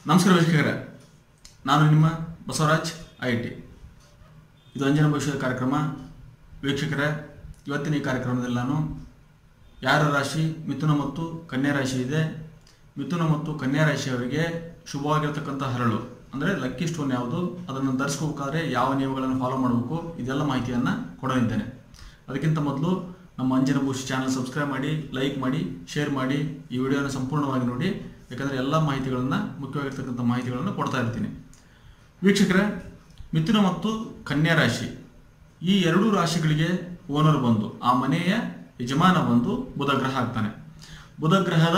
ನಮಸ್ಕಾರ ವೀಕ್ಷಕರೇ ನಾನು ನಿಮ್ಮ ಬಸವರಾಜ್ ಐ ಟಿ ಇದು ಅಂಜನ ಭವಿಷ್ಯದ ಕಾರ್ಯಕ್ರಮ ವೀಕ್ಷಕರೇ ಇವತ್ತಿನ ಈ ಕಾರ್ಯಕ್ರಮದಲ್ಲಿ ನಾನು ಯಾರ ರಾಶಿ ಮಿಥುನ ಮತ್ತು ಕನ್ಯಾ ರಾಶಿ ಇದೆ ಮಿಥುನ ಮತ್ತು ಕನ್ಯಾ ರಾಶಿಯವರಿಗೆ ಶುಭವಾಗಿರ್ತಕ್ಕಂಥ ಹರಳು ಅಂದರೆ ಲಕ್ಕಿ ಸ್ಟೋನ್ ಯಾವುದು ಅದನ್ನು ಧರಿಸ್ಕೋಬೇಕಾದ್ರೆ ಯಾವ ನಿಯಮಗಳನ್ನು ಫಾಲೋ ಮಾಡಬೇಕು ಇದೆಲ್ಲ ಮಾಹಿತಿಯನ್ನು ಕೊಡಲಿದ್ದೇನೆ ಅದಕ್ಕಿಂತ ಮೊದಲು ನಮ್ಮ ಅಂಜನ ಭೂಷಿ ಚಾನಲ್ ಸಬ್ಸ್ಕ್ರೈಬ್ ಮಾಡಿ ಲೈಕ್ ಮಾಡಿ ಶೇರ್ ಮಾಡಿ ಈ ವಿಡಿಯೋನ ಸಂಪೂರ್ಣವಾಗಿ ನೋಡಿ ಯಾಕಂದರೆ ಎಲ್ಲ ಮಾಹಿತಿಗಳನ್ನು ಮುಖ್ಯವಾಗಿರ್ತಕ್ಕಂಥ ಮಾಹಿತಿಗಳನ್ನು ಕೊಡ್ತಾ ಇರ್ತೀನಿ ವೀಕ್ಷಕರೇ ಮಿಥುನ ಮತ್ತು ಕನ್ಯಾ ರಾಶಿ ಈ ಎರಡೂ ರಾಶಿಗಳಿಗೆ ಓನರ್ ಬಂದು ಆ ಮನೆಯ ಯಜಮಾನ ಬಂದು ಬುಧ ಗ್ರಹ ಆಗ್ತಾನೆ ಬುಧ ಗ್ರಹದ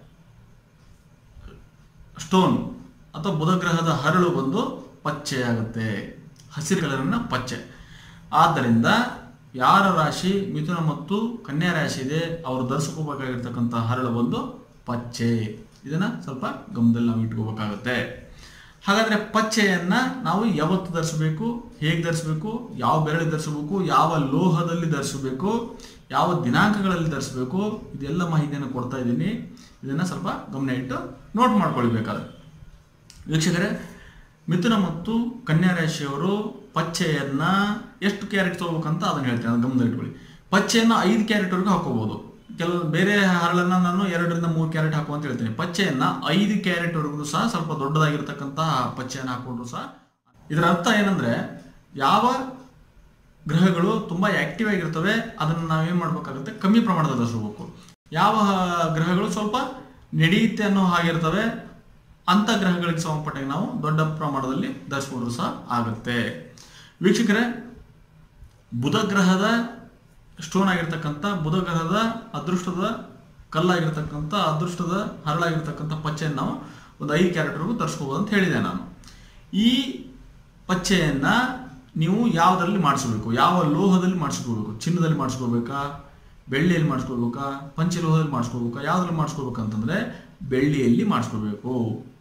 ಸ್ಟೋನ್ ಅಥವಾ ಬುಧ ಗ್ರಹದ ಹರಳು ಬಂದು ಪಚ್ಚೆಯಾಗುತ್ತೆ ಹಸಿರು ಕಲರಿನ ಪಚ್ಚೆ ಆದ್ದರಿಂದ ಯಾರ ರಾಶಿ ಮಿಥುನ ಮತ್ತು ಕನ್ಯಾ ರಾಶಿ ಇದೆ ಅವರು ಧರಿಸ್ಕೋಬೇಕಾಗಿರ್ತಕ್ಕಂಥ ಹರಳು ಬಂದು ಪಚ್ಚೆ ಇದನ್ನ ಸ್ವಲ್ಪ ಗಮನದಲ್ಲಿ ನಾವು ಇಟ್ಕೋಬೇಕಾಗುತ್ತೆ ಹಾಗಾದ್ರೆ ಪಚ್ಚೆಯನ್ನ ನಾವು ಯಾವತ್ತು ಧರಿಸಬೇಕು ಹೇಗೆ ಧರಿಸಬೇಕು ಯಾವ ಬೆರಳಿಗೆ ಧರಿಸಬೇಕು ಯಾವ ಲೋಹದಲ್ಲಿ ಧರಿಸಬೇಕು ಯಾವ ದಿನಾಂಕಗಳಲ್ಲಿ ಧರಿಸಬೇಕು ಇದೆಲ್ಲ ಮಾಹಿತಿಯನ್ನು ಕೊಡ್ತಾ ಇದ್ದೀನಿ ಇದನ್ನ ಸ್ವಲ್ಪ ಗಮನ ಇಟ್ಟು ನೋಟ್ ಮಾಡ್ಕೊಳ್ಬೇಕಾದ್ರೆ ವೀಕ್ಷಕರೇ ಮಿಥುನ ಮತ್ತು ಕನ್ಯಾ ರಾಶಿಯವರು ಪಚ್ಚೆಯನ್ನ ಎಷ್ಟು ಕ್ಯಾರೆಟ್ ತಗೋಬೇಕಂತ ಅದನ್ನ ಹೇಳ್ತೇನೆ ಅದನ್ನ ಗಮನ ಇಟ್ಕೊಳ್ಳಿ ಪಚ್ಚೆಯನ್ನು ಐದು ಕ್ಯಾರೆಟ್ವರೆಗೂ ಹಾಕೋಬಹುದು ಕೆಲವು ಬೇರೆ ಹರಳನ್ನ ನಾನು ಎರಡರಿಂದ ಮೂರು ಕ್ಯಾರೆಟ್ ಹಾಕು ಅಂತ ಹೇಳ್ತೀನಿ ಪಚ್ಚೆಯನ್ನ ಐದು ಕ್ಯಾರೆಟ್ವರೆಗೂ ಸಹ ಸ್ವಲ್ಪ ದೊಡ್ಡದಾಗಿರ್ತಕ್ಕಂತಹ ಪಚ್ಚೆಯನ್ನು ಹಾಕೊಂಡ್ರು ಸಹ ಇದರ ಅರ್ಥ ಏನಂದ್ರೆ ಯಾವ ಗ್ರಹಗಳು ತುಂಬಾ ಆಕ್ಟಿವ್ ಆಗಿರ್ತವೆ ಅದನ್ನು ನಾವೇನ್ ಮಾಡ್ಬೇಕಾಗುತ್ತೆ ಕಮ್ಮಿ ಪ್ರಮಾಣದಲ್ಲಿ ಧರಿಸಬೇಕು ಯಾವ ಗ್ರಹಗಳು ಸ್ವಲ್ಪ ನಡೆಯುತ್ತೆ ಅನ್ನೋ ಹಾಗಿರ್ತವೆ ಅಂತ ಗ್ರಹಗಳಿಗೆ ಸಂಬಂಧಪಟ್ಟಾಗ ನಾವು ದೊಡ್ಡ ಪ್ರಮಾಣದಲ್ಲಿ ಧರಿಸ್ಕೊಂಡ್ರು ಸಹ ಆಗುತ್ತೆ ವೀಕ್ಷಕರೇ ಬುಧ ಗ್ರಹದ ಸ್ಟೋನ್ ಆಗಿರ್ತಕ್ಕಂಥ ಬುಧ ಗ್ರಹದ ಅದೃಷ್ಟದ ಕಲ್ಲಾಗಿರ್ತಕ್ಕಂಥ ಅದೃಷ್ಟದ ಹರಳಾಗಿರ್ತಕ್ಕಂಥ ಪಚ್ಚೆಯನ್ನು ನಾವು ಒಂದು ಐದು ಕ್ಯಾರೆಟ್ವರೆಗೂ ತರಿಸ್ಕೋಬೋದು ಅಂತ ಹೇಳಿದೆ ನಾನು ಈ ಪಚ್ಚೆಯನ್ನ ನೀವು ಯಾವುದರಲ್ಲಿ ಮಾಡಿಸ್ಬೇಕು ಯಾವ ಲೋಹದಲ್ಲಿ ಮಾಡಿಸ್ಕೋಬೇಕು ಚಿನ್ನದಲ್ಲಿ ಮಾಡಿಸ್ಕೋಬೇಕಾ ಬೆಳ್ಳಿಯಲ್ಲಿ ಮಾಡಿಸ್ಕೋಬೇಕಾ ಪಂಚಲೋಹದಲ್ಲಿ ಮಾಡಿಸ್ಕೋಬೇಕಾ ಯಾವುದ್ರಲ್ಲಿ ಮಾಡಿಸ್ಕೋಬೇಕಂತಂದ್ರೆ ಬೆಳ್ಳಿಯಲ್ಲಿ ಮಾಡಿಸ್ಕೋಬೇಕು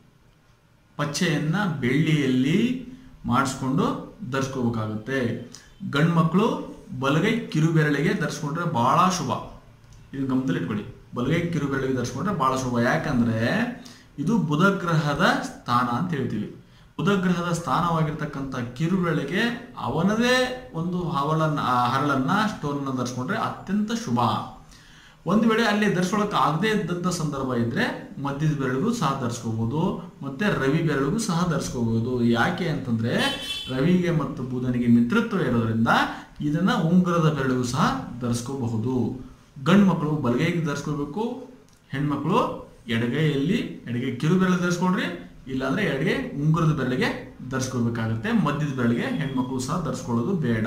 ಪಚ್ಚೆಯನ್ನ ಬೆಳ್ಳಿಯಲ್ಲಿ ಮಾಡಿಸ್ಕೊಂಡು ಧರಿಸ್ಕೋಬೇಕಾಗುತ್ತೆ ಗಂಡು ಮಕ್ಕಳು ಬಲಗೈ ಕಿರುಬೆರಳಿಗೆ ಧರಿಸ್ಕೊಂಡ್ರೆ ಬಹಳ ಶುಭ ಇದು ಗಮನದಲ್ಲಿ ಇಟ್ಕೊಳ್ಳಿ ಬಲಗೈ ಕಿರುಬೆರಳಿಗೆ ಧರಿಸ್ಕೊಂಡ್ರೆ ಬಹಳ ಶುಭ ಯಾಕಂದ್ರೆ ಇದು ಬುಧ ಗ್ರಹದ ಸ್ಥಾನ ಅಂತ ಹೇಳ್ತೀವಿ ಬುಧ ಗ್ರಹದ ಸ್ಥಾನವಾಗಿರ್ತಕ್ಕಂಥ ಕಿರುಬೆರಳಿಗೆ ಅವನದೇ ಒಂದು ಹವಳನ್ನ ಆ ಹರಳನ್ನ ಸ್ಟೋನ್ ಧರಿಸ್ಕೊಂಡ್ರೆ ಅತ್ಯಂತ ಶುಭ ಒಂದು ವೇಳೆ ಅಲ್ಲಿ ಧರಿಸ್ಕೊಳಕ್ ಆಗದೆ ಇದ್ದಂಥ ಸಂದರ್ಭ ಇದ್ರೆ ಮಧ್ಯದ ಬೆರಳಿಗೂ ಸಹ ಧರಿಸ್ಕೋಬಹುದು ಮತ್ತೆ ರವಿ ಬೆರಳಿಗೂ ಸಹ ಧರಿಸ್ಕೋಬಹುದು ಯಾಕೆ ಅಂತಂದ್ರೆ ರವಿಗೆ ಮತ್ತು ಬುಧನಿಗೆ ಮಿತ್ರತ್ವ ಇರೋದ್ರಿಂದ ಇದನ್ನ ಉಂಗುರದ ಬೆರಳಿಗೂ ಸಹ ಧರಿಸ್ಕೋಬಹುದು ಗಂಡು ಮಕ್ಕಳು ಬಲಗೈಗೆ ಧರಿಸ್ಕೋಬೇಕು ಹೆಣ್ಮಕ್ಳು ಎಡಗೈಯಲ್ಲಿ ಎಡಗೈ ಕಿರು ಬೆರಳು ಧರಿಸ್ಕೊಳ್ರಿ ಇಲ್ಲಾಂದ್ರೆ ಎಡಗೈ ಉಂಗುರದ ಬೆರಳಿಗೆ ಧರಿಸ್ಕೋಬೇಕಾಗುತ್ತೆ ಮಧ್ಯದ ಬೆರಳಿಗೆ ಹೆಣ್ಮಕ್ಳು ಸಹ ಧರಿಸ್ಕೊಳ್ಳೋದು ಬೇಡ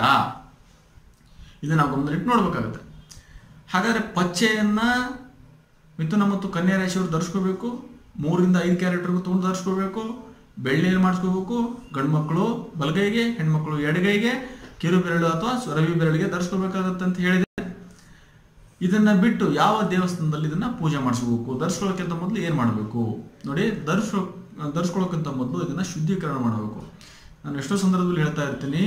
ಇದನ್ನ ನಾವು ಗಮನದಲ್ಲಿಟ್ಟು ನೋಡ್ಬೇಕಾಗುತ್ತೆ ಹಾಗಾದ್ರೆ ಪಚ್ಚೆಯನ್ನ ಮಿಥುನ ಮತ್ತು ಕನ್ಯಾ ರಾಶಿಯವರು ಧರಿಸ್ಕೋಬೇಕು ಮೂರರಿಂದ ಐದು ಕ್ಯಾರೆಟ್ವರೆಗೂ ತೊಗೊಂಡು ಧರಿಸ್ಕೋಬೇಕು ಬೆಳ್ಳಿಯಲ್ಲಿ ಮಾಡಿಸ್ಕೋಬೇಕು ಗಂಡು ಮಕ್ಕಳು ಬಲಗೈಗೆ ಹೆಣ್ಮಕ್ಳು ಎಡಗೈಗೆ ಕಿರು ಬೆರಳು ಅಥವಾ ರವಿ ಬೆರಳಿಗೆ ಧರಿಸ್ಕೋಬೇಕಾಗತ್ತೆ ಅಂತ ಹೇಳಿದೆ ಇದನ್ನ ಬಿಟ್ಟು ಯಾವ ದೇವಸ್ಥಾನದಲ್ಲಿ ಇದನ್ನ ಪೂಜೆ ಮಾಡಿಸ್ಬೇಕು ಧರಿಸ್ಕೊಳ್ಳೋಕ್ಕಿಂತ ಮೊದಲು ಏನ್ ಮಾಡಬೇಕು ನೋಡಿ ಧರಿಸೋ ಧರಿಸ್ಕೊಳ್ಳೋಕ್ಕಿಂತ ಮೊದಲು ಇದನ್ನ ಶುದ್ಧೀಕರಣ ಮಾಡಬೇಕು ನಾನು ಎಷ್ಟೋ ಸಂದರ್ಭದಲ್ಲಿ ಹೇಳ್ತಾ ಇರ್ತೀನಿ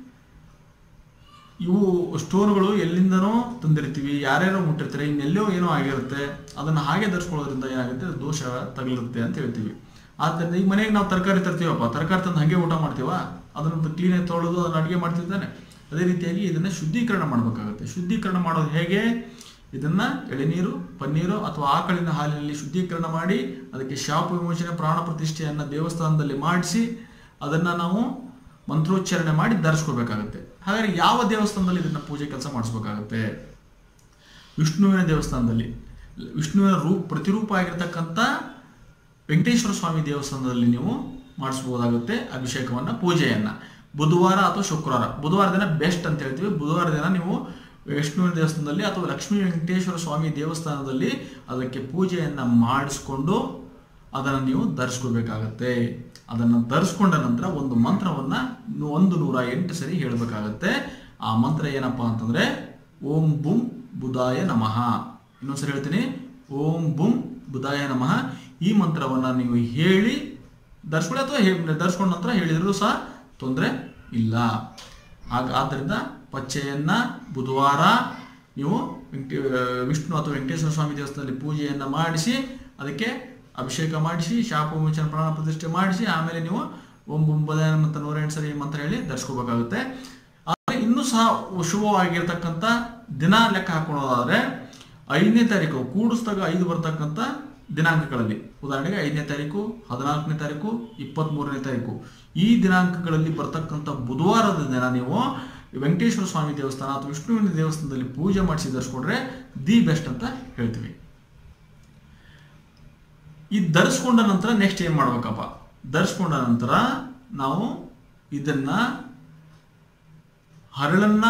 ಇವು ಸ್ಟೋನ್ಗಳು ಎಲ್ಲಿಂದನೋ ತಂದಿರ್ತೀವಿ ಯಾರ್ಯಾರೋ ಮುಟ್ಟಿರ್ತಾರೆ ಇನ್ನೆಲ್ಲೋ ಏನೋ ಆಗಿರುತ್ತೆ ಅದನ್ನ ಹಾಗೆ ಧರಿಸ್ಕೊಳ್ಳೋದ್ರಿಂದ ಏನಾಗುತ್ತೆ ಅದು ದೋಷ ತಗಲಿರುತ್ತೆ ಅಂತ ಹೇಳ್ತೀವಿ ಆದ್ದರಿಂದ ಈಗ ಮನೆಗೆ ನಾವು ತರಕಾರಿ ತರ್ತೀವಪ್ಪ ತರಕಾರಿ ತಂದು ಹಾಗೆ ಊಟ ಮಾಡ್ತೀವ ಅದನ್ನು ಕ್ಲೀನಾಗಿ ತೊಳೆದು ಅದನ್ನ ಅಡುಗೆ ಮಾಡ್ತಿದ್ದಾನೆ ಅದೇ ರೀತಿಯಾಗಿ ಇದನ್ನ ಶುದ್ಧೀಕರಣ ಮಾಡಬೇಕಾಗುತ್ತೆ ಶುದ್ಧೀಕರಣ ಮಾಡೋದು ಹೇಗೆ ಇದನ್ನ ಎಳೆನೀರು ಪನ್ನೀರು ಅಥವಾ ಆಕಳಿನ ಹಾಲಿನಲ್ಲಿ ಶುದ್ಧೀಕರಣ ಮಾಡಿ ಅದಕ್ಕೆ ಶಾಪ ವಿಮೋಚನೆ ಪ್ರಾಣ ಪ್ರತಿಷ್ಠೆಯನ್ನ ದೇವಸ್ಥಾನದಲ್ಲಿ ಮಾಡಿಸಿ ಅದನ್ನ ನಾವು ಮಂತ್ರೋಚ್ಚಾರಣೆ ಮಾಡಿ ಧರಿಸ್ಕೋಬೇಕಾಗುತ್ತೆ ಹಾಗಾದ್ರೆ ಯಾವ ದೇವಸ್ಥಾನದಲ್ಲಿ ಇದನ್ನ ಪೂಜೆ ಕೆಲಸ ಮಾಡಿಸ್ಬೇಕಾಗುತ್ತೆ ವಿಷ್ಣುವಿನ ದೇವಸ್ಥಾನದಲ್ಲಿ ವಿಷ್ಣುವಿನ ರೂಪ ಪ್ರತಿರೂಪ ಆಗಿರ್ತಕ್ಕಂಥ ವೆಂಕಟೇಶ್ವರ ಸ್ವಾಮಿ ದೇವಸ್ಥಾನದಲ್ಲಿ ನೀವು ಮಾಡಿಸ್ಬೋದಾಗುತ್ತೆ ಅಭಿಷೇಕವನ್ನ ಪೂಜೆಯನ್ನ ಬುಧವಾರ ಅಥವಾ ಶುಕ್ರವಾರ ಬುಧವಾರ ದಿನ ಬೆಸ್ಟ್ ಅಂತ ಹೇಳ್ತೀವಿ ಬುಧವಾರ ದಿನ ನೀವು ವಿಷ್ಣುವಿನ ದೇವಸ್ಥಾನದಲ್ಲಿ ಅಥವಾ ಲಕ್ಷ್ಮೀ ವೆಂಕಟೇಶ್ವರ ಸ್ವಾಮಿ ದೇವಸ್ಥಾನದಲ್ಲಿ ಅದಕ್ಕೆ ಪೂಜೆಯನ್ನ ಮಾಡಿಸ್ಕೊಂಡು ಅದನ್ನು ನೀವು ಧರಿಸ್ಕೋಬೇಕಾಗತ್ತೆ ಅದನ್ನು ಧರಿಸ್ಕೊಂಡ ನಂತರ ಒಂದು ಮಂತ್ರವನ್ನ ನು- ಒಂದು ನೂರ ಎಂಟು ಸರಿ ಹೇಳಬೇಕಾಗತ್ತೆ ಆ ಮಂತ್ರ ಏನಪ್ಪಾ ಅಂತಂದ್ರೆ ಓಂ ಬುಂ ಬುಧಾಯ ನಮಃ ಇನ್ನೊಂದ್ಸರಿ ಹೇಳ್ತೀನಿ ಓಂ ಬುಂ ಬುಧಾಯ ನಮಃ ಈ ಮಂತ್ರವನ್ನ ನೀವು ಹೇಳಿ ಧರಿಸ್ಕೊಳ್ಳಿ ಅಥವಾ ಹೇ- ಧರಿಸ್ಕೊಂಡ ನಂತರ ಹೇಳಿದ್ರು ಸಹ ತೊಂದರೆ ಇಲ್ಲ ಆಗ ಆದ್ದರಿಂದ ಪಚ್ಚೆಯನ್ನ ಬುಧವಾರ ನೀವು ವೆಂಕಟೇ ವಿಷ್ಣು ಅಥವಾ ವೆಂಕಟೇಶ್ವರ ಸ್ವಾಮಿ ದೇವಸ್ಥಾನದಲ್ಲಿ ಪೂಜೆಯನ್ನ ಮಾಡಿಸಿ ಅದಕ್ಕೆ ಅಭಿಷೇಕ ಮಾಡಿಸಿ ಶಾಪ ವಿಮೋಚನ ಪ್ರಾಣ ಪ್ರತಿಷ್ಠೆ ಮಾಡಿಸಿ ಆಮೇಲೆ ನೀವು ಓಂ ಬುಂಬದ ಮತ್ತು ನೂರ ಎಂಟು ಸರಿ ಮಂತ್ರ ಹೇಳಿ ಧರಿಸ್ಕೋಬೇಕಾಗುತ್ತೆ ಆದರೆ ಇನ್ನೂ ಸಹ ಶುಭವಾಗಿರ್ತಕ್ಕಂಥ ದಿನ ಲೆಕ್ಕ ಹಾಕೊಳ್ಳೋದಾದ್ರೆ ಐದನೇ ತಾರೀಕು ಕೂಡಿಸಿದಾಗ ಐದು ಬರ್ತಕ್ಕಂಥ ದಿನಾಂಕಗಳಲ್ಲಿ ಉದಾಹರಣೆಗೆ ಐದನೇ ತಾರೀಕು ಹದಿನಾಲ್ಕನೇ ತಾರೀಕು ಇಪ್ಪತ್ತ್ಮೂರನೇ ತಾರೀಕು ಈ ದಿನಾಂಕಗಳಲ್ಲಿ ಬರ್ತಕ್ಕಂಥ ಬುಧವಾರದ ದಿನ ನೀವು ವೆಂಕಟೇಶ್ವರ ಸ್ವಾಮಿ ದೇವಸ್ಥಾನ ಅಥವಾ ವಿಷ್ಣುವಿನ ದೇವಸ್ಥಾನದಲ್ಲಿ ಪೂಜೆ ಮಾಡಿಸಿ ಧರಿಸ್ಕೊಂಡ್ರೆ ದಿ ಬೆಸ್ಟ್ ಅಂತ ಹೇಳ್ತೀವಿ ಈ ಧರಿಸ್ಕೊಂಡ ನಂತರ ನೆಕ್ಸ್ಟ್ ಏನು ಮಾಡ್ಬೇಕಪ್ಪ ಧರಿಸ್ಕೊಂಡ ನಂತರ ನಾವು ಇದನ್ನ ಹರಳನ್ನ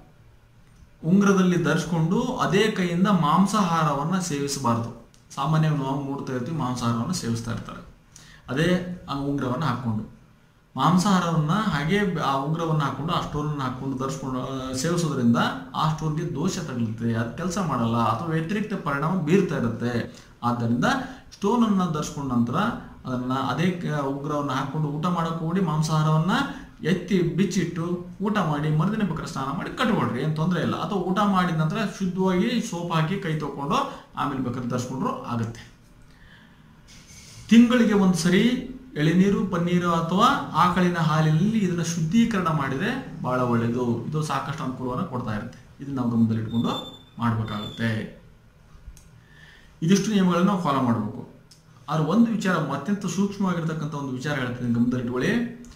ಉಂಗ್ರದಲ್ಲಿ ಧರಿಸ್ಕೊಂಡು ಅದೇ ಕೈಯಿಂದ ಮಾಂಸಾಹಾರವನ್ನ ಸೇವಿಸಬಾರದು ಸಾಮಾನ್ಯವಾಗಿ ನಾವು ನೋಡ್ತಾ ಇರ್ತೀವಿ ಮಾಂಸಾಹಾರವನ್ನು ಸೇವಿಸ್ತಾ ಇರ್ತಾರೆ ಅದೇ ಆ ಉಂಗ್ರವನ್ನು ಹಾಕ್ಕೊಂಡು ಮಾಂಸಾಹಾರವನ್ನ ಹಾಗೆ ಆ ಉಂಗ್ರವನ್ನು ಹಾಕೊಂಡು ಆ ಸ್ಟೋನನ್ನು ಹಾಕೊಂಡು ಧರಿಸ್ಕೊಂಡು ಆ, ಸೇವಿಸೋದ್ರಿಂದ ಆ ಸ್ಟೋನ್ಗೆ ದೋಷ ತಗಲುತ್ತೆ ಅದು ಕೆಲಸ ಮಾಡಲ್ಲ ಅಥವಾ ವ್ಯತಿರಿಕ್ತ ಪರಿಣಾಮ ಬೀರ್ತಾ ಇರುತ್ತೆ ಆದ್ದರಿಂದ ಸ್ಟೋನನ್ನು ಧರಿಸ್ಕೊಂಡ ನಂತರ ಅದನ್ನ ಅದೇ ಕ- ಉಂಗುರವನ್ನು ಹಾಕೊಂಡು ಊಟ ಮಾಡಕ್ಕೆ ಹೋಗಿ ಮಾಂಸಾಹಾರವನ್ನ ಎತ್ತಿ ಬಿಚ್ಚಿಟ್ಟು ಊಟ ಮಾಡಿ ಮರುದಿನ ಬೇಕಾದ್ರೆ ಸ್ನಾನ ಮಾಡಿ ಕಟ್ಕೊಳ್ರಿ ಏನು ತೊಂದರೆ ಇಲ್ಲ ಅಥವಾ ಊಟ ಮಾಡಿದ ನಂತರ ಶುದ್ಧವಾಗಿ ಸೋಪ್ ಹಾಕಿ ಕೈ ತಗೊಂಡು ಆಮೇಲೆ ಬೇಕಾದ್ರೆ ಧರಿಸ್ಕೊಂಡ್ರು ಆಗುತ್ತೆ ತಿಂಗಳಿಗೆ ಒಂದು ಸರಿ ಎಳೆನೀರು ಪನ್ನೀರು ಅಥವಾ ಆಕಳಿನ ಹಾಲಿನಲ್ಲಿ ಇದನ್ನ ಶುದ್ಧೀಕರಣ ಮಾಡಿದ್ರೆ ಬಹಳ ಒಳ್ಳೆಯದು ಇದು ಸಾಕಷ್ಟು ಅನುಕೂಲವನ್ನು ಕೊಡ್ತಾ ಇರುತ್ತೆ ಇದನ್ನ ನಾವು ಗಮನದಲ್ಲಿಟ್ಕೊಂಡು ಮಾಡಬೇಕಾಗುತ್ತೆ ಇದಿಷ್ಟು ನಿಯಮಗಳನ್ನು ನಾವು ಫಾಲೋ ಮಾಡಬೇಕು ಆದ್ರೆ ಒಂದು ವಿಚಾರ ಅತ್ಯಂತ ಸೂಕ್ಷ್ಮವಾಗಿರ್ತಕ್ಕಂಥ ಒಂದು ವಿಚಾರ ಹೇಳ್ತೀನಿ ಗಮನದಲ್ಲಿಟ್ಕೊಳ್ಳಿ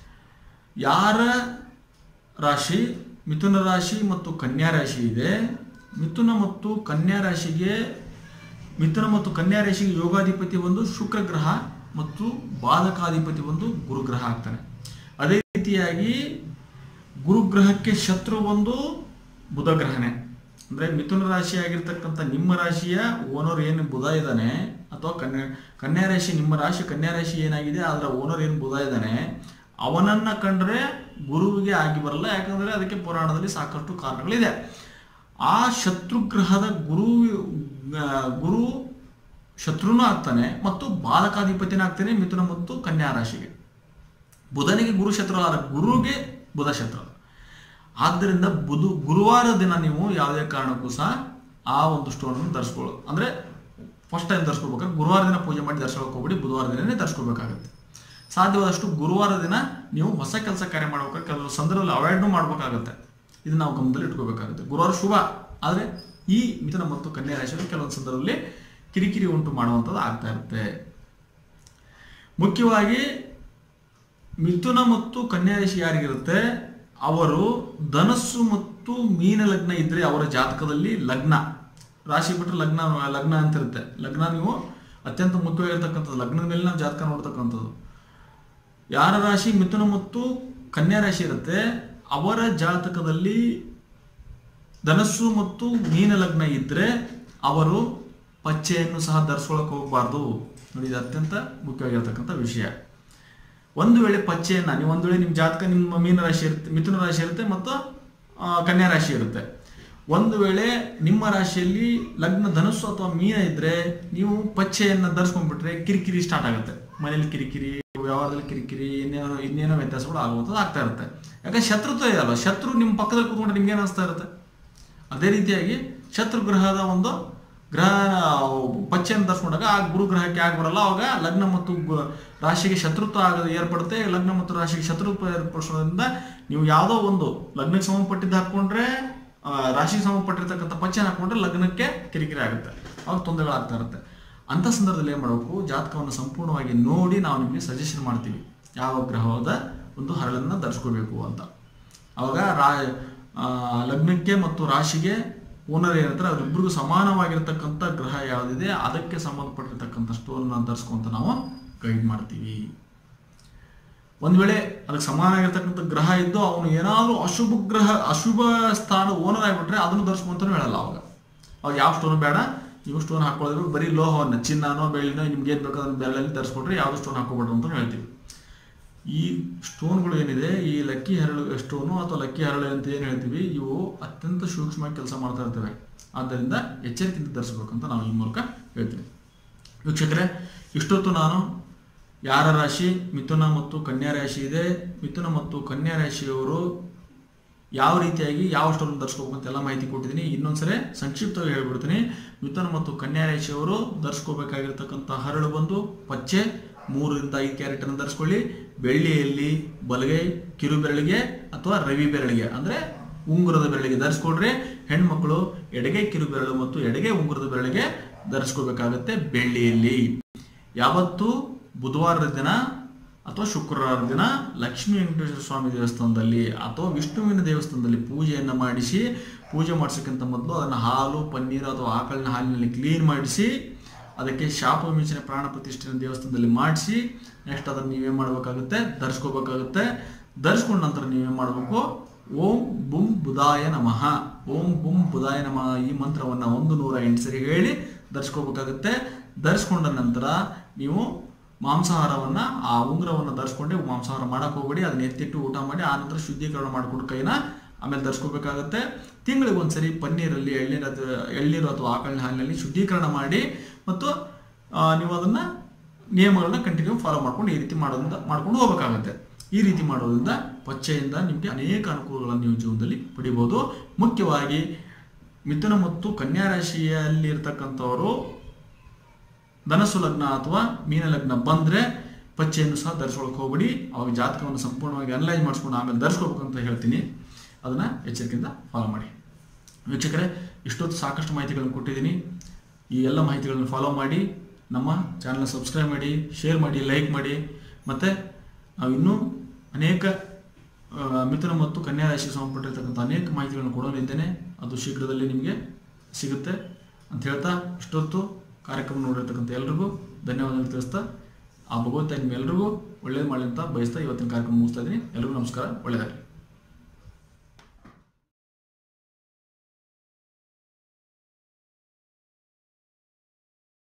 ಯಾರ ರಾಶಿ ಮಿಥುನ ರಾಶಿ ಮತ್ತು ಕನ್ಯಾ ರಾಶಿ ಇದೆ ಮಿಥುನ ಮತ್ತು ಕನ್ಯಾ ರಾಶಿಗೆ ಮಿಥುನ ಮತ್ತು ಕನ್ಯಾ ರಾಶಿಗೆ ಯೋಗಾಧಿಪತಿ ಒಂದು ಶುಕ್ರ ಗ್ರಹ ಮತ್ತು ಬಾಧಕಾಧಿಪತಿ ಒಂದು ಗುರುಗ್ರಹ ಆಗ್ತಾನೆ ಅದೇ ರೀತಿಯಾಗಿ ಗುರುಗ್ರಹಕ್ಕೆ ಶತ್ರು ಒಂದು ಬುಧ ಗ್ರಹನೇ ಅಂದ್ರೆ ಮಿಥುನ ರಾಶಿ ಆಗಿರ್ತಕ್ಕಂಥ ನಿಮ್ಮ ರಾಶಿಯ ಓನರ್ ಏನು ಬುಧ ಇದ್ದಾನೆ ಅಥವಾ ಕನ್ಯಾ ಕನ್ಯಾ ರಾಶಿ ನಿಮ್ಮ ರಾಶಿ ಕನ್ಯಾ ರಾಶಿ ಏನಾಗಿದೆ ಅದರ ಓನರ್ ಏನು ಬುಧ ಇದ್ದಾನೆ ಅವನನ್ನ ಕಂಡ್ರೆ ಗುರುವಿಗೆ ಆಗಿ ಬರಲ್ಲ ಯಾಕಂದ್ರೆ ಅದಕ್ಕೆ ಪುರಾಣದಲ್ಲಿ ಸಾಕಷ್ಟು ಕಾರಣಗಳಿದೆ ಆ ಶತ್ರುಗ್ರಹದ ಗುರು ಆ, ಗುರು ಶತ್ರುನೂ ಆಗ್ತಾನೆ ಮತ್ತು ಬಾಲಕಾಧಿಪತಿನ ಆಗ್ತಾನೆ ಮಿಥುನ ಮತ್ತು ಕನ್ಯಾ ರಾಶಿಗೆ ಬುಧನಿಗೆ ಗುರು ಶತ್ರು ಅಲ್ಲ ಗುರುಗೆ ಬುಧ ಶತ್ರು ಆದ್ದರಿಂದ ಬುಧ ಗುರುವಾರ ದಿನ ನೀವು ಯಾವುದೇ ಕಾರಣಕ್ಕೂ ಸಹ ಆ ಒಂದು ಸ್ಟೋನ್ ಧರಿಸ್ಕೊಳ್ಳೋದು ಅಂದ್ರೆ ಫಸ್ಟ್ ಟೈಮ್ ಧರಿಸ್ಕೋಬೇಕಾದ್ರೆ ಗುರುವಾರ ದಿನ ಪೂಜೆ ಮಾಡಿ ಧರಿಸ್ಕೊಳಕ್ ಹೋಗ್ಬಿಡಿ ಬುಧವಾರ ದಿನನೇ ಧರಿಸ್ಕೋಬೇಕಾಗುತ್ತೆ ಸಾಧ್ಯವಾದಷ್ಟು ಗುರುವಾರ ದಿನ ನೀವು ಹೊಸ ಕೆಲಸ ಕಾರ್ಯ ಮಾಡ್ಬೇಕಾದ್ರೆ ಕೆಲವು ಸಂದರ್ಭದಲ್ಲಿ ಅವಾಯ್ಡ್ನು ಮಾಡ್ಬೇಕಾಗತ್ತೆ ಇದು ನಾವು ಗಮನದಲ್ಲಿ ಇಟ್ಕೋಬೇಕಾಗುತ್ತೆ ಗುರುವಾರ ಶುಭ ಆದರೆ ಈ ಮಿಥುನ ಮತ್ತು ಕನ್ಯಾ ರಾಶಿಯಲ್ಲಿ ಕೆಲವೊಂದು ಸಂದರ್ಭದಲ್ಲಿ ಕಿರಿಕಿರಿ ಉಂಟು ಮಾಡುವಂಥದ್ದು ಆಗ್ತಾ ಇರುತ್ತೆ ಮುಖ್ಯವಾಗಿ ಮಿಥುನ ಮತ್ತು ಕನ್ಯಾ ರಾಶಿ ಯಾರಿಗಿರುತ್ತೆ ಅವರು ಧನಸ್ಸು ಮತ್ತು ಮೀನ ಲಗ್ನ ಇದ್ರೆ ಅವರ ಜಾತಕದಲ್ಲಿ ಲಗ್ನ ರಾಶಿ ಬಿಟ್ಟರೆ ಲಗ್ನ ಲಗ್ನ ಅಂತ ಇರುತ್ತೆ ಲಗ್ನ ನೀವು ಅತ್ಯಂತ ಮುಖ್ಯವಾಗಿರ್ತಕ್ಕಂಥದ್ದು ಲಗ್ನದ ಮೇಲೆ ನಾವು ಜಾತಕ ನೋಡ್ತಕ್ಕಂಥದ್ದು ಯಾರ ರಾಶಿ ಮಿಥುನ ಮತ್ತು ಕನ್ಯಾ ರಾಶಿ ಇರುತ್ತೆ ಅವರ ಜಾತಕದಲ್ಲಿ ಧನಸ್ಸು ಮತ್ತು ಮೀನ ಲಗ್ನ ಇದ್ರೆ ಅವರು ಪಚ್ಚೆಯನ್ನು ಸಹ ಧರಿಸ್ಕೊಳಕ್ ಹೋಗಬಾರ್ದು ನೋಡಿ ಇದು ಅತ್ಯಂತ ಮುಖ್ಯವಾಗಿರ್ತಕ್ಕಂಥ ವಿಷಯ ಒಂದು ವೇಳೆ ಪಚ್ಚೆಯನ್ನ ನೀವು ಒಂದು ವೇಳೆ ನಿಮ್ಮ ಜಾತಕ ನಿಮ್ಮ ಮೀನ ರಾಶಿ ಇರುತ್ತೆ ಮಿಥುನ ರಾಶಿ ಇರುತ್ತೆ ಮತ್ತು ಆ, ಕನ್ಯಾ ರಾಶಿ ಇರುತ್ತೆ ಒಂದು ವೇಳೆ ನಿಮ್ಮ ರಾಶಿಯಲ್ಲಿ ಲಗ್ನ ಧನಸ್ಸು ಅಥವಾ ಮೀನ ಇದ್ರೆ ನೀವು ಪಚ್ಚೆಯನ್ನ ಧರಿಸ್ಕೊಂಡ್ಬಿಟ್ರೆ ಕಿರಿಕಿರಿ ಸ್ಟಾರ್ಟ್ ಆಗುತ್ತೆ ಮನೇಲಿ ಕಿರಿಕಿರಿ ವ್ಯವಹಾರದಲ್ಲಿ ಕಿರಿಕಿರಿ ಇನ್ನೇನೋ ಇನ್ನೇನೋ ವ್ಯತ್ಯಾಸಗಳು ಆಗುವಂಥದ್ದು ಆಗ್ತಾ ಇರುತ್ತೆ ಯಾಕಂದ್ರೆ ಶತ್ರುತ್ವ ಇದೆಯಲ್ಲ ಶತ್ರು ನಿಮ್ಮ ಪಕ್ಕದಲ್ಲಿ ಕೂತ್ಕೊಂಡ್ರೆ ನಿಮ್ಗೆ ಏನು ಅನಿಸ್ತಾ ಇರುತ್ತೆ ಅದೇ ರೀತಿಯಾಗಿ ಶತ್ರು ಗ್ರಹದ ಒಂದು ಗ್ರಹ ಪಚ್ಚೆಯನ್ನು ಧರಿಸ್ಕೊಂಡಾಗ ಆ ಗುರು ಗ್ರಹಕ್ಕೆ ಆಗಿ ಬರಲ್ಲ ಅವಾಗ ಲಗ್ನ ಮತ್ತು ಗು- ರಾಶಿಗೆ ಶತ್ರುತ್ವ ಆಗದ ಏರ್ಪಡುತ್ತೆ ಲಗ್ನ ಮತ್ತು ರಾಶಿಗೆ ಶತ್ರುತ್ವ ಏರ್ಪಡಿಸೋದ್ರಿಂದ ನೀವು ಯಾವುದೋ ಒಂದು ಲಗ್ನಕ್ಕೆ ಸಂಬಂಧಪಟ್ಟಿದ್ದು ಹಾಕೊಂಡ್ರೆ ಆ, ರಾಶಿಗೆ ಸಂಬಂಧಪಟ್ಟಿರ್ತಕ್ಕಂಥ ಪಚ್ಚೆನ ಹಾಕೊಂಡ್ರೆ ಲಗ್ನಕ್ಕೆ ಕಿರಿಕಿರಿ ಆಗುತ್ತೆ ಅವಾಗ ತೊಂದರೆಗಳಾಗ್ತಾ ಇರುತ್ತೆ ಅಂಥ ಸಂದರ್ಭದಲ್ಲಿ ಏನು ಮಾಡಬೇಕು ಜಾತಕವನ್ನು ಸಂಪೂರ್ಣವಾಗಿ ನೋಡಿ ನಾವು ನಿಮಗೆ ಸಜೆಷನ್ ಮಾಡ್ತೀವಿ ಯಾವ ಗ್ರಹದ ಒಂದು ಹರಳನ್ನು ಧರಿಸ್ಕೋಬೇಕು ಅಂತ ಅವಾಗ ರಾ ಆ, ಲಗ್ನಕ್ಕೆ ಮತ್ತು ರಾಶಿಗೆ ಓನರ್ ಏನಂತಾರೆ ಅವರಿಬ್ಬರಿಗೂ ಸಮಾನವಾಗಿರ್ತಕ್ಕಂಥ ಗ್ರಹ ಯಾವುದಿದೆ ಅದಕ್ಕೆ ಸಂಬಂಧಪಟ್ಟಿರ್ತಕ್ಕಂಥ ಸ್ಟೋನ್ ಧರಿಸ್ಕೊಂತ ನಾವು ಗೈಡ್ ಮಾಡ್ತೀವಿ ಒಂದ್ ವೇಳೆ ಅದಕ್ಕೆ ಸಮಾನವಾಗಿರ್ತಕ್ಕಂಥ ಗ್ರಹ ಇದ್ದು ಅವನು ಏನಾದರೂ ಅಶುಭ ಗ್ರಹ ಅಶುಭ ಸ್ಥಾನ ಓನರ್ ಆಗಿಬಿಟ್ರೆ ಅದನ್ನು ಧರಿಸ್ಕೊಂತಾನು ಹೇಳಲ್ಲ ಅವಾಗ ಅವಾಗ ಯಾವ ಸ್ಟೋನ್ ಬೇಡ ನೀವು ಸ್ಟೋನ್ ಹಾಕೊಳ್ಳೋದು ಬರೀ ಲೋಹವನ್ನು ಚಿನ್ನನೋ ಬೆಳ್ಳಿನೋ ನಿಮ್ಗೆ ಏನು ಬೇಕು ಅದನ್ನ ಬೆರಳಲ್ಲಿ ಧರಿಸ್ಕೊಟ್ರೆ ಯಾವುದು ಸ್ಟೋನ್ ಹಾಕೋಬೇಡ್ರಿ ಅಂತ ಹೇಳ್ತೀವಿ ಈ ಸ್ಟೋನ್ಗಳು ಏನಿದೆ ಈ ಲಕ್ಕಿ ಹರಳು ಸ್ಟೋನು ಅಥವಾ ಲಕ್ಕಿ ಹರಳು ಅಂತ ಏನು ಹೇಳ್ತೀವಿ ಇವು ಅತ್ಯಂತ ಸೂಕ್ಷ್ಮವಾಗಿ ಕೆಲಸ ಮಾಡ್ತಾ ಇರ್ತವೆ ಆದ್ದರಿಂದ ಎಚ್ಚರಿಕೆಯಿಂದ ಧರಿಸ್ಬೇಕಂತ ನಾವು ಈ ಮೂಲಕ ಹೇಳ್ತೀವಿ ವೀಕ್ಷಕರೇ ಇಷ್ಟೊತ್ತು ನಾನು ಯಾರ ರಾಶಿ ಮಿಥುನ ಮತ್ತು ಕನ್ಯಾ ರಾಶಿ ಇದೆ ಮಿಥುನ ಮತ್ತು ಕನ್ಯಾ ರಾಶಿಯವರು ಯಾವ ರೀತಿಯಾಗಿ ಯಾವ ಸ್ಟೋನ್ ಧರಿಸ್ಕೋಬೇಕು ಅಂತ ಎಲ್ಲ ಮಾಹಿತಿ ಕೊಟ್ಟಿದ್ದೀನಿ ಇನ್ನೊಂದ್ಸರಿ ಸಂಕ್ಷಿಪ್ತವಾಗಿ ಹೇಳ್ಬಿಡ್ತೀನಿ ಮಿಥುನ ಮತ್ತು ಕನ್ಯಾ ರಾಶಿಯವರು ಧರಿಸ್ಕೋಬೇಕಾಗಿರ್ತಕ್ಕಂಥ ಹರಳು ಬಂದು ಪಚ್ಚೆ ಮೂರರಿಂದ ಐದು ಕ್ಯಾರೆಟ್ ಅನ್ನು ಧರಿಸ್ಕೊಳ್ಳಿ ಬೆಳ್ಳಿಯಲ್ಲಿ ಬಲಗೈ ಕಿರು ಬೆರಳಿಗೆ ಅಥವಾ ರವಿ ಬೆರಳಿಗೆ ಅಂದ್ರೆ ಉಂಗುರದ ಬೆರಳಿಗೆ ಧರಿಸ್ಕೊಡ್ರಿ ಹೆಣ್ಮಕ್ಳು ಎಡಗೈ ಕಿರು ಬೆರಳು ಮತ್ತು ಎಡಗೈ ಉಂಗುರದ ಬೆರಳಿಗೆ ಧರಿಸ್ಕೋಬೇಕಾಗತ್ತೆ ಬೆಳ್ಳಿಯಲ್ಲಿ ಯಾವತ್ತು ಬುಧವಾರದ ದಿನ ಅಥವಾ ಶುಕ್ರವಾರದ ದಿನ ಲಕ್ಷ್ಮೀ ವೆಂಕಟೇಶ್ವರ ಸ್ವಾಮಿ ದೇವಸ್ಥಾನದಲ್ಲಿ ಅಥವಾ ವಿಷ್ಣುವಿನ ದೇವಸ್ಥಾನದಲ್ಲಿ ಪೂಜೆಯನ್ನು ಮಾಡಿಸಿ ಪೂಜೆ ಮಾಡಿಸೋಕ್ಕಿಂತ ಮೊದಲು ಅದನ್ನು ಹಾಲು ಪನ್ನೀರು ಅಥವಾ ಆಕಳಿನ ಹಾಲಿನಲ್ಲಿ ಕ್ಲೀನ್ ಮಾಡಿಸಿ ಅದಕ್ಕೆ ಶಾಪ ವಿಮೋಚನೆ ಪ್ರಾಣ ಪ್ರತಿಷ್ಠೆನ ದೇವಸ್ಥಾನದಲ್ಲಿ ಮಾಡಿಸಿ ನೆಕ್ಸ್ಟ್ ಅದನ್ನು ನೀವೇನು ಮಾಡಬೇಕಾಗುತ್ತೆ ಧರಿಸ್ಕೋಬೇಕಾಗುತ್ತೆ ಧರಿಸ್ಕೊಂಡ ನಂತರ ನೀವೇನು ಮಾಡಬೇಕು ಓಂ ಬುಂ ಬುಧಾಯ ನಮಃ ಓಂ ಬುಂ ಬುಧಾಯ ನಮಃ ಈ ಮಂತ್ರವನ್ನು ಒಂದು ನೂರ ಎಂಟು ಸರಿ ಹೇಳಿ ಧರಿಸ್ಕೋಬೇಕಾಗುತ್ತೆ ಧರಿಸ್ಕೊಂಡ ನಂತರ ನೀವು ಮಾಂಸಾಹಾರವನ್ನು ಆ ಉಂಗುರವನ್ನು ಧರಿಸ್ಕೊಂಡೆ ಮಾಂಸಾಹಾರ ಮಾಡಕ್ಕೆ ಹೋಗ್ಬೇಡಿ ಅದನ್ನ ಎತ್ತಿಟ್ಟು ಊಟ ಮಾಡಿ ಆ ನಂತರ ಶುದ್ಧೀಕರಣ ಮಾಡಿಕೊಂಡು ಕೈನ ಆಮೇಲೆ ಧರಿಸ್ಕೋಬೇಕಾಗುತ್ತೆ ತಿಂಗಳಿಗೆ ಒಂದ್ಸರಿ ಪನ್ನೀರಲ್ಲಿ ಎಳ್ನೀರು ಅಥವಾ ಎಳ್ನೀರು ಅಥವಾ ಆಕಳಿನ ಹಾಲಿನಲ್ಲಿ ಶುದ್ಧೀಕರಣ ಮಾಡಿ ಮತ್ತು ಆ, ನೀವು ಅದನ್ನ ನಿಯಮಗಳನ್ನ ಕಂಟಿನ್ಯೂ ಫಾಲೋ ಮಾಡ್ಕೊಂಡು ಈ ರೀತಿ ಮಾಡೋದ್ರಿಂದ ಮಾಡ್ಕೊಂಡು ಹೋಗ್ಬೇಕಾಗುತ್ತೆ ಈ ರೀತಿ ಮಾಡೋದ್ರಿಂದ ಪಚ್ಚೆಯಿಂದ ನಿಮಗೆ ಅನೇಕ ಅನುಕೂಲಗಳನ್ನು ನೀವು ಜೀವನದಲ್ಲಿ ಪಡಿಬೋದು ಮುಖ್ಯವಾಗಿ ಮಿಥುನ ಮತ್ತು ಕನ್ಯಾ ರಾಶಿಯಲ್ಲಿ ಇರ್ತಕ್ಕಂಥವರು ಧನಸ್ಸು ಲಗ್ನ ಅಥವಾ ಮೀನ ಲಗ್ನ ಬಂದ್ರೆ ಪಚ್ಚೆಯನ್ನು ಸಹ ಧರಿಸ್ಕೊಳಕ್ ಹೋಗ್ಬಿಡಿ ಅವಾಗ ಜಾತಕವನ್ನು ಸಂಪೂರ್ಣವಾಗಿ ಅನಲೈಸ್ ಮಾಡಿಸ್ಕೊಂಡು ಆಮೇಲೆ ಧರಿಸ್ಕೋಬೇಕು ಅಂತ ಹೇಳ್ತೀನಿ ಅದನ್ನ ಎಚ್ಚರಿಕೆಯಿಂದ ಫಾಲೋ ಮಾಡಿ ವೀಕ್ಷಕರೇ ಇಷ್ಟೊತ್ತು ಸಾಕಷ್ಟು ಮಾಹಿತಿಗಳನ್ನು ಕೊಟ್ಟಿದ್ದೀನಿ ಈ ಎಲ್ಲ ಮಾಹಿತಿಗಳನ್ನು ಫಾಲೋ ಮಾಡಿ ನಮ್ಮ ಚಾನಲ್ ಸಬ್ಸ್ಕ್ರೈಬ್ ಮಾಡಿ ಶೇರ್ ಮಾಡಿ ಲೈಕ್ ಮಾಡಿ ಮತ್ತು ನಾವು ಇನ್ನೂ ಅನೇಕ ಆ, ಮಿಥುನ ಮತ್ತು ಕನ್ಯಾ ರಾಶಿಗೆ ಸಂಬಂಧಪಟ್ಟಿರ್ತಕ್ಕಂಥ ಅನೇಕ ಮಾಹಿತಿಗಳನ್ನು ಕೊಡಲಿದ್ದೇನೆ ಅದು ಶೀಘ್ರದಲ್ಲಿ ನಿಮಗೆ ಸಿಗುತ್ತೆ ಅಂತ ಹೇಳ್ತಾ ಇಷ್ಟೊತ್ತು ಕಾರ್ಯಕ್ರಮ ನೋಡಿರ್ತಕ್ಕಂಥ ಎಲ್ರಿಗೂ ಧನ್ಯವಾದಗಳು ತಿಳಿಸ್ತಾ ಆ ಭಗವಂತ ನಿಮ್ಮೆಲ್ರಿಗೂ ಒಳ್ಳೇದು ಮಾಡಲಿ ಅಂತ ಬಯಸ್ತಾ ಇವತ್ತಿನ ಕಾರ್ಯಕ್ರಮ ಮುಗಿಸ್ತಾ ಇದ್ದೀನಿ ಎಲ್ರಿಗೂ ನಮಸ್ಕಾರ ಒಳ್ಳೆಯದಾಗಲಿ